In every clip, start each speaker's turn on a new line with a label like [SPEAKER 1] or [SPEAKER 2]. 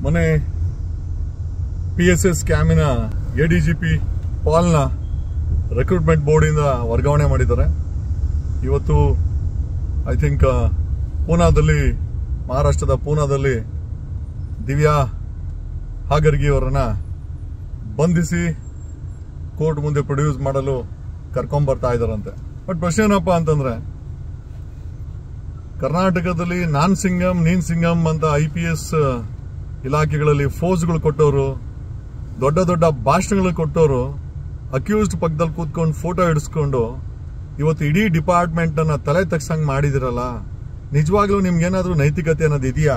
[SPEAKER 1] ಮೊನ್ನೆ P S S ಸ್ಕ್ಯಾಮಿನ A D G P ಪಾಲ್ನ ರೆಕ್ರೂಟ್ಮೆಂಟ್ ಬೋರ್ಡಿಂದ ವರ್ಗಾವಣೆ ಮಾಡಿದ್ದಾರೆ ಇವತ್ತು ಐ ಥಿಂಕ್ ಪೂನಾದಲ್ಲಿ ಮಹಾರಾಷ್ಟ್ರದ ಪೂನಾದಲ್ಲಿ ದಿವ್ಯಾ ಹಾಗರ್ಗಿ ಅವರನ್ನ ಬಂಧಿಸಿ ಕೋರ್ಟ್ ಮುಂದೆ ಪ್ರೊಡ್ಯೂಸ್ ಮಾಡಲು ಕರ್ಕೊಂಡ್ ಬರ್ತಾ ಇದಾರಂತೆ ಬಟ್ ಪ್ರಶ್ನೆ ಏನಪ್ಪ ಅಂತಂದ್ರೆ ಕರ್ನಾಟಕದಲ್ಲಿ ನಾನ್ ಸಿಂಗಮ್ ನೀನ್ ಸಿಂಗಮ್ ಅಂತ ಐ ಪಿ ಎಸ್ ಇಲಾಖೆಗಳಲ್ಲಿ ಫೋರ್ಸ್ಗಳು ಕೊಟ್ಟವರು ದೊಡ್ಡ ದೊಡ್ಡ ಭಾಷಣಗಳು ಕೊಟ್ಟವರು ಅಕ್ಯೂಸ್ಡ್ ಪಕ್ಕದಲ್ಲಿ ಕೂತ್ಕೊಂಡು ಫೋಟೋ ಹಿಡಿಸ್ಕೊಂಡು ಇವತ್ತು ಇಡೀ ಡಿಪಾರ್ಟ್ಮೆಂಟ್ ಅನ್ನ ತಲೆ ತಗ್ಸಂಗ್ ಮಾಡಿದಿರಲ್ಲ ನಿಜವಾಗ್ಲೂ ನಿಮ್ಗೇನಾದ್ರೂ ನೈತಿಕತೆ ಅನ್ನೋದು ಇದೆಯಾ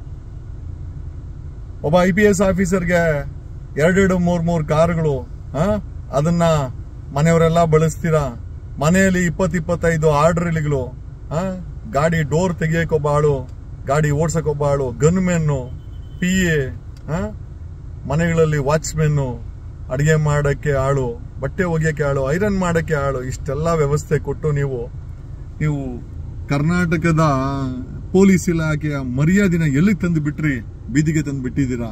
[SPEAKER 1] ಒಬ್ಬ ಐ ಪಿ ಎಸ್ ಆಫೀಸರ್ಗೆ ಎರಡೆರಡು ಮೂರ್ ಮೂರ್ ಕಾರುಗಳು ಆ? ಅದನ್ನ ಮನೆಯವರೆಲ್ಲ ಬಳಸ್ತೀರಾ ಮನೆಯಲ್ಲಿ ಇಪ್ಪತ್ ಇಪ್ಪತ್ತೈದು ಆರ್ಡರ್ಗಳು ಗಾಡಿ ಡೋರ್ ತೆಗಿಯಕ್ ಒಬ್ಬ ಆಳು ಗಾಡಿ ಓಡ್ಸಕ್ ಒಬ್ಬ ಆಳು ಗನ್ ಮೆನ್ನು ಪಿ ಎ ಮನೆಗಳಲ್ಲಿ ವಾಚ್ಮೆನ್ನು ಅಡಿಗೆ ಮಾಡಕ್ಕೆ ಆಳು ಬಟ್ಟೆ ಒಗೆಯಕ್ಕೆ ಆಳು ಐರನ್ ಮಾಡಕ್ಕೆ ಆಳು ಇಷ್ಟೆಲ್ಲ ವ್ಯವಸ್ಥೆ ಕೊಟ್ಟು ನೀವು ನೀವು ಕರ್ನಾಟಕದ ಪೊಲೀಸ್ ಇಲಾಖೆಯ ಮರ್ಯಾದಿನ ಎಲ್ಲಿಗೆ ತಂದು ಬಿಟ್ರಿ ಬೀದಿಗೆ ತಂದು ಬಿಟ್ಟಿದ್ದೀರಾ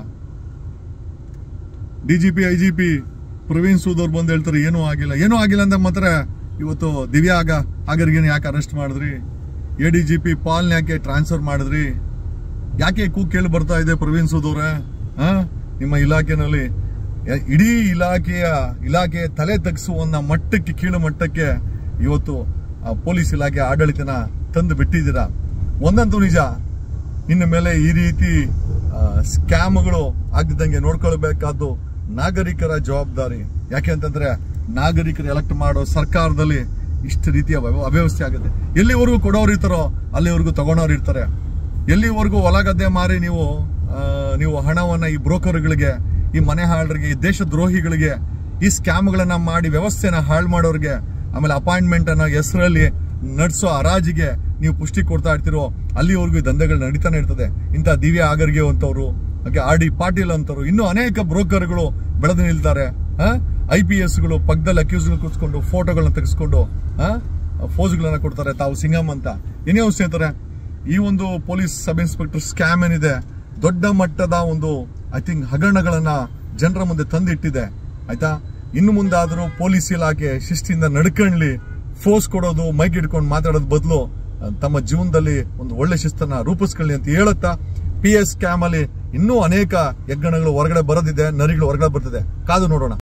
[SPEAKER 1] ಡಿಜಿಪಿ ಐಜಿಪಿ ಪ್ರವೀಣ್ ಸೂದ್ ಅವ್ರು ಬಂದು ಹೇಳ್ತಾರೆ ಏನೂ ಆಗಿಲ್ಲ ಏನೂ ಆಗಿಲ್ಲ ಅಂತ ಮಾತ್ರ ಇವತ್ತು ದಿವ್ಯಾ ಆಗ ಆಗರ್ಗಿನ ಯಾಕೆ ಅರೆಸ್ಟ್ ಮಾಡಿದ್ರಿ ಎ ಡಿ ಜಿ ಪಿ ಪಾಲ್ನ ಯಾಕೆ ಟ್ರಾನ್ಸ್ಫರ್ ಮಾಡಿದ್ರಿ ಯಾಕೆ ಕೂಗ್ ಕೇಳಿ ಬರ್ತಾ ಇದೆ ಪ್ರವೀಣ್ ಸೂದ್ ಅವ್ರೆ ಆ? ನಿಮ್ಮ ಇಲಾಖೆನಲ್ಲಿ ಯ- ಇಡೀ ಇಲಾಖೆಯ ಇಲಾಖೆ ತಲೆ ತಗ್ಸುವನ್ನ ಮಟ್ಟಕ್ಕೆ ಕೀಳು ಮಟ್ಟಕ್ಕೆ ಇವತ್ತು ಆ ಪೊಲೀಸ್ ಇಲಾಖೆ ಆಡಳಿತನ ತಂದು ಬಿಟ್ಟಿದ್ದೀರಾ ಒಂದಂತೂ ನಿಜ ಇನ್ನು ಮೇಲೆ ಈ ರೀತಿ ಸ್ಕ್ಯಾಮ್ಗಳು ಆಗದಂಗೆ ನೋಡ್ಕೊಳ್ಬೇಕಾದ್ದು ನಾಗರಿಕರ ಜವಾಬ್ದಾರಿ ಯಾಕೆ ಅಂತಂದ್ರೆ ನಾಗರಿಕರು ಎಲೆಕ್ಟ್ ಮಾಡೋ ಸರ್ಕಾರದಲ್ಲಿ ಇಷ್ಟು ರೀತಿಯ ವ್ಯವ- ಅವ್ಯವಸ್ಥೆ ಆಗುತ್ತೆ ಎಲ್ಲಿವರೆಗೂ ಕೊಡೋರು ಇರ್ತಾರೋ ಅಲ್ಲಿವರೆಗೂ ತಗೊಳೋರು ಇರ್ತಾರೆ ಎಲ್ಲಿವರೆಗೂ ಹೊಲ ಗದ್ದೆ ಮಾರಿ ನೀವು ಆ, ನೀವು ಹಣವನ್ನ ಈ ಬ್ರೋಕರ್ಗಳಿಗೆ ಈ ಮನೆ ಹಾಳರಿಗೆ ಈ ದೇಶದ್ರೋಹಿಗಳಿಗೆ ಈ ಸ್ಕ್ಯಾಮ್ಗಳನ್ನ ಮಾಡಿ ವ್ಯವಸ್ಥೆನ ಹಾಳು ಮಾಡೋರಿಗೆ ಆಮೇಲೆ ಅಪಾಯಿಂಟ್ಮೆಂಟ್ ಅನ್ನ ಹೆಸರಲ್ಲಿ ನಡೆಸೋ ಹರಾಜಿಗೆ ನೀವು ಪುಷ್ಟಿ ಕೊಡ್ತಾ ಇರ್ತಿರೋ ಅಲ್ಲಿವರೆಗೂ ಈ ದಂಧೆಗಳು ನಡೀತಾನೆ ಇರ್ತದೆ ಇಂಥ ದಿವ್ಯ ಆಗರ್ಗೆ ಅಂತವ್ರು ಹಾಗೆ ಆರ್ ಡಿ ಪಾಟೀಲ್ ಅಂತವ್ರು ಇನ್ನೂ ಅನೇಕ ಬ್ರೋಕರ್ಗಳು ಬೆಳೆದು ನಿಲ್ತಾರೆ ಐ ಪಿ ಎಸ್ಗಳು ಪಕ್ಕದಲ್ಲಿ ಅಕ್ಯೂಸ್ ಕೂತ್ಕೊಂಡು ಫೋಟೋಗಳನ್ನ ತೆಗೆಸ್ಕೊಂಡು ಫೋಸ್ಗಳನ್ನ ಕೊಡ್ತಾರೆ ತಾವು ಸಿಂಗಮ್ ಅಂತ ಏನೇ ಸ್ನೇಹಿತರೆ ಈ ಒಂದು ಪೊಲೀಸ್ ಸಬ್ ಇನ್ಸ್ಪೆಕ್ಟರ್ ಸ್ಕ್ಯಾಮ್ ಏನಿದೆ ದೊಡ್ಡ ಮಟ್ಟದ ಒಂದು ಐ ಥಿಂಕ್ ಹಗರಣಗಳನ್ನ ಜನರ ಮುಂದೆ ತಂದಿಟ್ಟಿದೆ ಆಯ್ತಾ ಇನ್ನು ಮುಂದಾದರೂ ಪೊಲೀಸ್ ಇಲಾಖೆ ಶಿಸ್ತಿಂದ ನಡ್ಕಣ್ಲಿ ಫೋರ್ಸ್ ಕೊಡೋದು ಮೈಕ್ ಹಿಡ್ಕೊಂಡು ಮಾತಾಡೋದ್ ಬದಲು ತಮ್ಮ ಜೀವನದಲ್ಲಿ ಒಂದು ಒಳ್ಳೆ ಶಿಸ್ತನ್ನ ರೂಪಿಸ್ಕೊಳ್ಳಿ ಅಂತ ಹೇಳುತ್ತಾ ಪಿ ಎಸ್ ಸ್ಕ್ಯಾಮ್ ಅಲ್ಲಿ ಇನ್ನೂ ಅನೇಕ ಯಜ್ಞಗಳು ಹೊರಗಡೆ ಬರೋದಿದೆ ನರಿಗಳು ಹೊರಗಡೆ ಬರ್ತಿದೆ ಕಾದು ನೋಡೋಣ